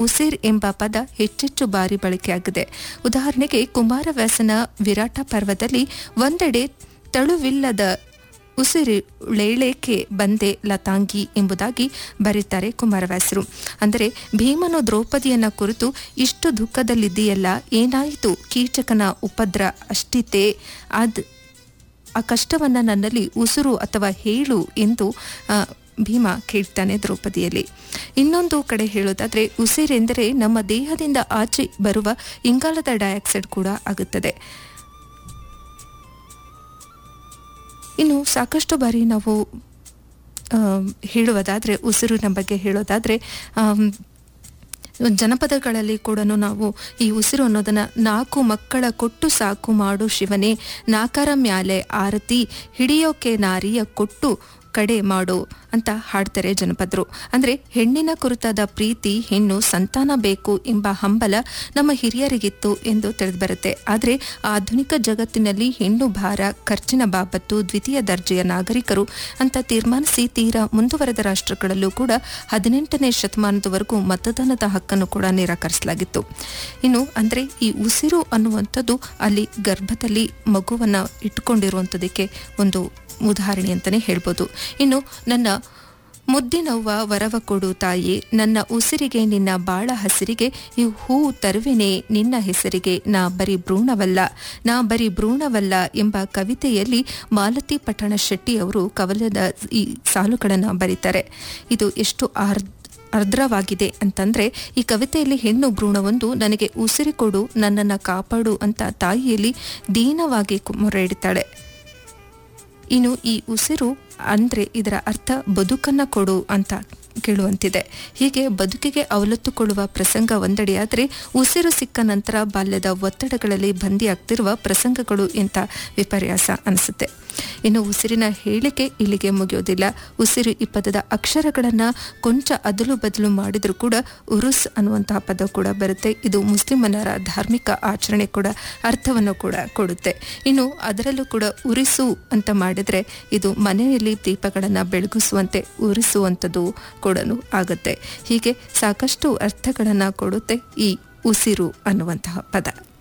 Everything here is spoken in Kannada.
ಉಸಿರ್ ಎಂಬ ಪದ ಹೆಚ್ಚೆಚ್ಚು ಬಾರಿ ಬಳಕೆಯಾಗಿದೆ ಉದಾಹರಣೆಗೆ ಕುಮಾರವ್ಯಾಸನ ವಿರಾಟ ಪರ್ವದಲ್ಲಿ ಒಂದೆಡೆ ತಳುವಿಲ್ಲದ ಉಸಿರುಳೇಳೇಕೆ ಬಂದೆ ಲತಾಂಗಿ ಎಂಬುದಾಗಿ ಬರೀತಾರೆ ಕುಮಾರವ್ಯಾಸರು ಅಂದರೆ ಭೀಮನು ದ್ರೌಪದಿಯನ್ನ ಕುರಿತು ಇಷ್ಟು ದುಃಖದಲ್ಲಿದೆಯಲ್ಲ ಏನಾಯಿತು ಕೀಚಕನ ಉಪದ್ರ ಅಷ್ಟಿತೆ ಅದ್ ಆ ಕಷ್ಟವನ್ನ ನನ್ನಲ್ಲಿ ಉಸುರು ಅಥವಾ ಹೇಳು ಎಂದು ಆ, ಭೀಮ ಕೇಳ್ತಾನೆ ದ್ರೌಪದಿಯಲ್ಲಿ ಇನ್ನೊಂದು ಕಡೆ ಹೇಳೋದಾದ್ರೆ ಉಸಿರೆಂದರೆ ನಮ್ಮ ದೇಹದಿಂದ ಆಚೆ ಬರುವ ಇಂಗಾಲದ ಡೈಆಕ್ಸೈಡ್ ಕೂಡ ಆಗುತ್ತದೆ ಇನ್ನು ಸಾಕಷ್ಟು ಬಾರಿ ನಾವು ಆಮ್, ಹೇಳುವುದಾದ್ರೆ ಉಸಿರಿನ ಬಗ್ಗೆ ಹೇಳೋದಾದ್ರೆ ಆಮ್, ಜನಪದಗಳಲ್ಲಿ ಕೂಡ ನಾವು ಈ ಉಸಿರು ಅನ್ನೋದನ್ನ ನಾಲ್ಕು ಮಕ್ಕಳ ಕೊಟ್ಟು ಸಾಕು ಮಾಡು ಶಿವನೇ ನಾಕರ ಮ್ಯಾಲೆ ಆರತಿ ಹಿಡಿಯೋಕೆ ನಾರಿಯ ಕೊಟ್ಟು ಕಡೆ ಮಾಡು ಅಂತ ಹಾಡ್ತಾರೆ ಜನಪದರು ಅಂದ್ರೆ ಹೆಣ್ಣಿನ ಕುರಿತಾದ ಪ್ರೀತಿ ಹೆಣ್ಣು ಸಂತಾನ ಬೇಕು ಎಂಬ ಹಂಬಲ ನಮ್ಮ ಹಿರಿಯರಿಗಿತ್ತು ಎಂದು ತಿಳಿದುಬರುತ್ತೆ ಆದರೆ ಆಧುನಿಕ ಜಗತ್ತಿನಲ್ಲಿ ಹೆಣ್ಣು ಭಾರ ಖರ್ಚಿನ ಬಾಬತ್ತು ದ್ವಿತೀಯ ದರ್ಜೆಯ ನಾಗರಿಕರು ಅಂತ ತೀರ್ಮಾನಿಸಿ ತೀರಾ ಮುಂದುವರೆದ ರಾಷ್ಟ್ರಗಳಲ್ಲೂ ಕೂಡ ಹದಿನೆಂಟನೇ ಶತಮಾನದವರೆಗೂ ಮತದಾನದ ಹಕ್ಕನ್ನು ಕೂಡ ನಿರಾಕರಿಸಲಾಗಿತ್ತು ಇನ್ನು ಅಂದ್ರೆ ಈ ಉಸಿರು ಅನ್ನುವಂಥದ್ದು ಅಲ್ಲಿ ಗರ್ಭದಲ್ಲಿ ಮಗುವನ್ನ ಇಟ್ಟುಕೊಂಡಿರುವಂಥದಕ್ಕೆ ಒಂದು ಉದಾಹರಣೆ ಅಂತಲೇ ಹೇಳ್ಬೋದು ಇನ್ನು ನನ್ನ ಮುದ್ದಿನವ್ವ ವರವ ಕೊಡು ತಾಯಿ ನನ್ನ ಉಸಿರಿಗೆ ನಿನ್ನ ಬಾಳ ಹಸಿರಿಗೆ ಈ ಹೂ ತರುವೆನೆ ನಿನ್ನ ಹೆಸರಿಗೆ ನಾ ಬರಿ ಭ್ರೂಣವಲ್ಲ ನಾ ಬರಿ ಭ್ರೂಣವಲ್ಲ ಎಂಬ ಕವಿತೆಯಲ್ಲಿ ಮಾಲತಿ ಪಟ್ಟಣ ಶೆಟ್ಟಿ ಅವರು ಕವಲದ ಈ ಸಾಲುಗಳನ್ನು ಬರೀತಾರೆ ಇದು ಎಷ್ಟು ಆರ್ ಆರ್ದ್ರವಾಗಿದೆ ಅಂತಂದ್ರೆ ಈ ಕವಿತೆಯಲ್ಲಿ ಹೆಣ್ಣು ಭ್ರೂಣವೊಂದು ನನಗೆ ಉಸಿರಿ ಕೊಡು ನನ್ನನ್ನು ಕಾಪಾಡು ಅಂತ ತಾಯಿಯಲ್ಲಿ ದೀನವಾಗಿ ಕು- ಮೊರೆ ಇಡ್ತಾಳೆ ಇನ್ನು ಈ ಉಸಿರು ಅಂದ್ರೆ ಇದರ ಅರ್ಥ ಬದುಕನ್ನ ಕೊಡು ಅಂತ ಕೇಳುವಂತಿದೆ ಹೀಗೆ ಬದುಕಿಗೆ ಅವಲತ್ತುಕೊಳ್ಳುವ ಪ್ರಸಂಗ ಒಂದೆಡೆಯಾದರೆ ಉಸಿರು ಸಿಕ್ಕ ನಂತರ ಬಾಲ್ಯದ ಒತ್ತಡಗಳಲ್ಲಿ ಬಂದಿಯಾಗ್ತಿರುವ ಪ್ರಸಂಗಗಳು ಎಂತ ವಿಪರ್ಯಾಸ ಅನಿಸುತ್ತೆ ಇನ್ನು ಉಸಿರಿನ ಹೇಳಿಕೆ ಇಲ್ಲಿಗೆ ಮುಗಿಯೋದಿಲ್ಲ ಉಸಿರು ಈ ಪದದ ಅಕ್ಷರಗಳನ್ನ ಕೊಂಚ ಅದಲು ಬದಲು ಮಾಡಿದ್ರೂ ಕೂಡ ಉರುಸ್ ಅನ್ನುವಂತಹ ಪದ ಕೂಡ ಬರುತ್ತೆ ಇದು ಮುಸ್ಲಿಮನರ ಧಾರ್ಮಿಕ ಆಚರಣೆ ಕೂಡ ಅರ್ಥವನ್ನು ಕೂಡ ಕೊಡುತ್ತೆ ಇನ್ನು ಅದರಲ್ಲೂ ಕೂಡ ಉರಿಸು ಅಂತ ಮಾಡಿದ್ರೆ ಇದು ಮನೆಯಲ್ಲಿ ದೀಪಗಳನ್ನು ಬೆಳಗಿಸುವಂತೆ ಉರಿಸುವಂಥದ್ದು ಕೂಡ ಆಗುತ್ತೆ ಹೀಗೆ ಸಾಕಷ್ಟು ಅರ್ಥಗಳನ್ನು ಕೊಡುತ್ತೆ ಈ ಉಸಿರು ಅನ್ನುವಂತಹ ಪದ